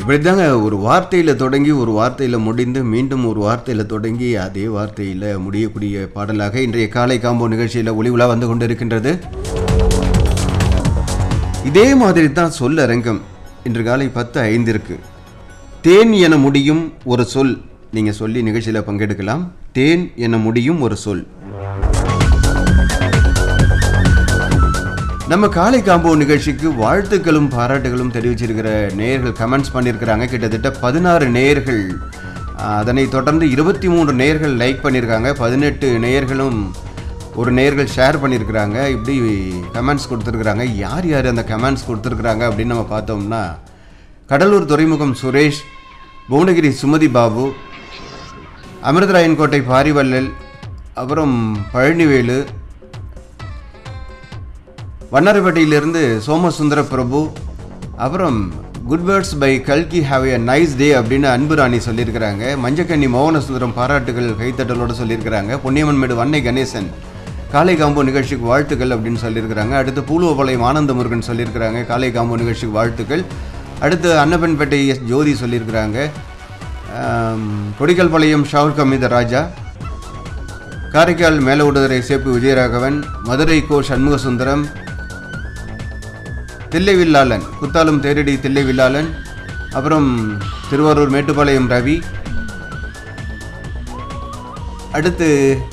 இப்படித்தாங்க ஒரு வார்த்தையில் தொடங்கி ஒரு வார்த்தையில் முடிந்து மீண்டும் ஒரு வார்த்தையில் தொடங்கி அதே வார்த்தையில் முடியக்கூடிய பாடலாக இன்றைய காலை காம்போ நிகழ்ச்சியில் ஒளி உலா வந்து கொண்டிருக்கின்றது இதே மாதிரி தான் சொல்லரங்கம் இன்று காலை பத்து ஐந்திற்கு தேன் என முடியும் ஒரு சொல் நீங்கள் சொல்லி நிகழ்ச்சியில் பங்கெடுக்கலாம் தேன் என முடியும் ஒரு சொல் நம்ம காலை காம்போ நிகழ்ச்சிக்கு வாழ்த்துக்களும் பாராட்டுகளும் தெரிவிச்சிருக்கிற நேயர்கள் கமெண்ட்ஸ் பண்ணியிருக்கிறாங்க கிட்டத்தட்ட பதினாறு நேயர்கள் ஆஹ், அதனைத் தொடர்ந்து இருபத்தி மூன்று நேயர்கள் லைக் பண்ணியிருக்காங்க பதினெட்டு நேயர்களும் ஒரு நேயர்கள் ஷேர் பண்ணியிருக்கிறாங்க இப்படி கமெண்ட்ஸ் கொடுத்துருக்குறாங்க யார் யார் அந்த கமெண்ட்ஸ் கொடுத்துருக்குறாங்க அப்படின்னு நம்ம பார்த்தோம்னா கடலூர் துறைமுகம் சுரேஷ் புவனகிரி சுமதி பாபு அமிர்தராயன்கோட்டை பாரிவள்ளல் அப்புறம் பழனிவேலு வண்ணாரப்பேட்டையிலிருந்து சோமசுந்தர பிரபு அப்புறம் குட் வேர்ட்ஸ் பை கல்கி ஹாவ் எ நைஸ் டே அப்படின்னு அன்பு ராணி சொல்லியிருக்கிறாங்க மஞ்சக்கண்ணி மோகனசுந்தரம் பாராட்டுகள் கைத்தட்டலோடு சொல்லியிருக்கிறாங்க பொன்னியம்மன்மேடு வன்னை கணேசன் காலை காம்போ நிகழ்ச்சிக்கு வாழ்த்துக்கள் அப்படின்னு சொல்லியிருக்கிறாங்க அடுத்து பூலுவபாளையம் ஆனந்த முருகன் சொல்லியிருக்கிறாங்க காலை காம்போ நிகழ்ச்சிக்கு வாழ்த்துக்கள் அடுத்து அன்னப்பன்பேட்டை எஸ் ஜோதி சொல்லியிருக்கிறாங்க ஆம், கொடிக்கல்பாளையம் ஷாவுல் கமித ராஜா காரைக்கால் மேலவுடுதுறை சேப்பு விஜயராகவன் மதுரை கோ சண்முகசுந்தரம் தில்லைவில்லாளன் குத்தாலம் தேரடி தில்லைவில்லாளன் அப்புறம் திருவாரூர் மேட்டுப்பாளையம் ரவி அடுத்து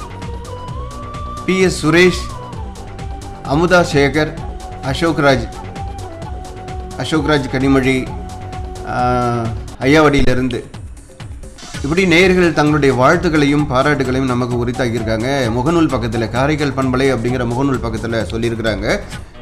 பி எஸ் சுரேஷ் அமுதா சேகர் அசோக்ராஜ் அசோக்ராஜ் கனிமொழி ஆஹ், ஐயாவடியிலிருந்து இப்படி நேயர்கள் தங்களுடைய வாழ்த்துக்களையும் பாராட்டுகளையும் நமக்கு உரித்தாக்கியிருக்காங்க முகநூல் பக்கத்தில் காரைக்கால் பண்பலை அப்படிங்கிற முகநூல் பக்கத்தில் சொல்லியிருக்கிறாங்க